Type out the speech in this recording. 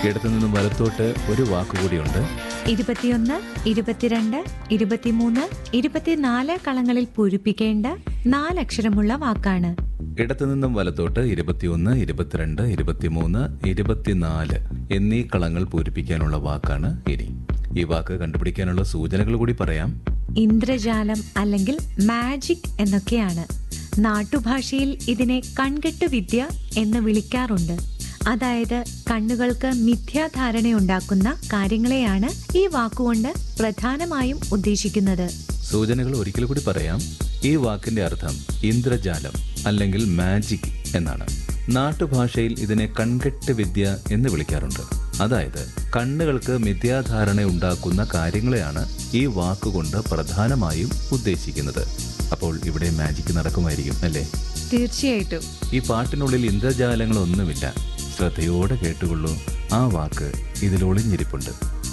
ഇടത്തു നിന്നും വലത്തോട്ട് ഒരു വാക്കുകൂടിയുണ്ട് ഇരുപത്തിയൊന്ന് ഇരുപത്തിരണ്ട് ഇരുപത്തിമൂന്ന് ഇരുപത്തിനാല് കളങ്ങളിൽ പൂരിപ്പിക്കേണ്ട നാലക്ഷരമുള്ള വാക്കാണ് ഇടത്തു നിന്നും വലത്തോട്ട് ഇരുപത്തിയൊന്ന് ഇരുപത്തിരണ്ട് ഇരുപത്തിമൂന്ന് ഇരുപത്തിനാല് എന്നീ കളങ്ങൾ പൂരിപ്പിക്കാനുള്ള വാക്കാണ് ഇനി ഈ വാക്ക് കണ്ടുപിടിക്കാനുള്ള സൂചനകൾ കൂടി പറയാം ഇന്ദ്രജാലം അല്ലെങ്കിൽ മാജിക് എന്നൊക്കെയാണ് നാട്ടുഭാഷയിൽ ഇതിനെ കൺകെട്ട് വിദ്യ എന്ന് വിളിക്കാറുണ്ട് അതായത് കണ്ണുകൾക്ക് മിഥ്യാധാരണയുണ്ടാക്കുന്ന കാര്യങ്ങളെയാണ് ഈ വാക്കുകൊണ്ട് പ്രധാനമായും ഉദ്ദേശിക്കുന്നത് സൂചനകൾ ഒരിക്കൽ കൂടി പറയാം ഈ വാക്കിന്റെ അർത്ഥം ഇന്ദ്രജാലം അല്ലെങ്കിൽ മാജിക് എന്നാണ് നാട്ടുഭാഷയിൽ ഇതിനെ കൺകെട്ട് വിദ്യ എന്ന് വിളിക്കാറുണ്ട് അതായത് കണ്ണുകൾക്ക് മിഥ്യാധാരണ ഉണ്ടാക്കുന്ന കാര്യങ്ങളെയാണ് ഈ വാക്കുകൊണ്ട് പ്രധാനമായും ഉദ്ദേശിക്കുന്നത് അപ്പോൾ ഇവിടെ മാജിക് നടക്കുമായിരിക്കും അല്ലേ തീർച്ചയായിട്ടും ഈ പാട്ടിനുള്ളിൽ ഇന്ദ്രജാലങ്ങളൊന്നുമില്ല ശ്രദ്ധയോടെ കേട്ടുകൊള്ളൂ ആ വാക്ക് ഇതിൽ ഒളിഞ്ഞിരിപ്പുണ്ട്